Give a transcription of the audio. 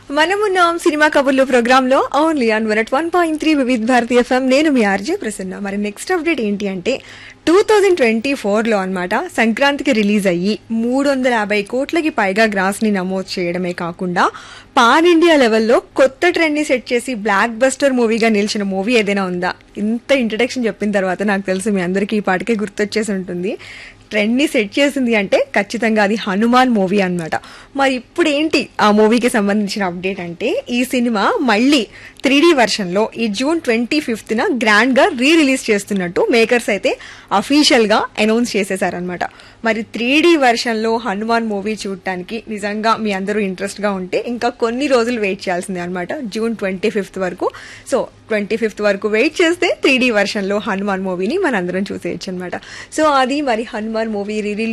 మనమున్నాం సినిమా కబుర్లు ప్రోగ్రామ్ లో only on one one point three Vividh Bharati FM నేను మీ ఆర్జే ప్రసన్న మరి నెక్స్ట్ అప్డేట్ ఏంటి అంటే టూ థౌజండ్ ట్వంటీ ఫోర్లో అనమాట సంక్రాంతికి రిలీజ్ అయ్యి మూడు వందల యాభై కోట్లకి పైగా గ్రాస్ ని నమోదు చేయడమే కాకుండా పాన్ ఇండియా లెవెల్లో కొత్త ట్రెండ్ ని సెట్ చేసి బ్లాక్ బస్టర్ మూవీగా నిలిచిన మూవీ ఏదైనా ఉందా ఇంత ఇంట్రడక్షన్ చెప్పిన తర్వాత నాకు తెలుసు మీ అందరికీ ఈ పాటికే గుర్తొచ్చేసి ఉంటుంది ట్రెండ్ ని సెట్ చేసింది అంటే ఖచ్చితంగా అది హనుమాన్ మూవీ అన్నమాట మరి ఇప్పుడు ఏంటి ఆ మూవీకి సంబంధించిన అప్డేట్ అంటే ఈ సినిమా మళ్ళీ త్రీ డి వర్షన్లో ఈ జూన్ ట్వంటీ ఫిఫ్త్న గ్రాండ్గా రీ రిలీజ్ చేస్తున్నట్టు మేకర్స్ అయితే అఫీషియల్గా అనౌన్స్ చేసేసారనమాట మరి త్రీ డి వర్షన్లో హనుమాన్ మూవీ చూడటానికి నిజంగా మీ అందరూ ఇంట్రెస్ట్గా ఉంటే ఇంకా కొన్ని రోజులు వెయిట్ చేయాల్సిందే అనమాట జూన్ ట్వంటీ ఫిఫ్త్ వరకు సో ట్వంటీ ఫిఫ్త్ వరకు వెయిట్ చేస్తే త్రీ డి వర్షన్లో హనుమాన్ మూవీని మనందరం చూసేయచ్చు అనమాట సో అది మరి హనుమాన్ మూవీ రీ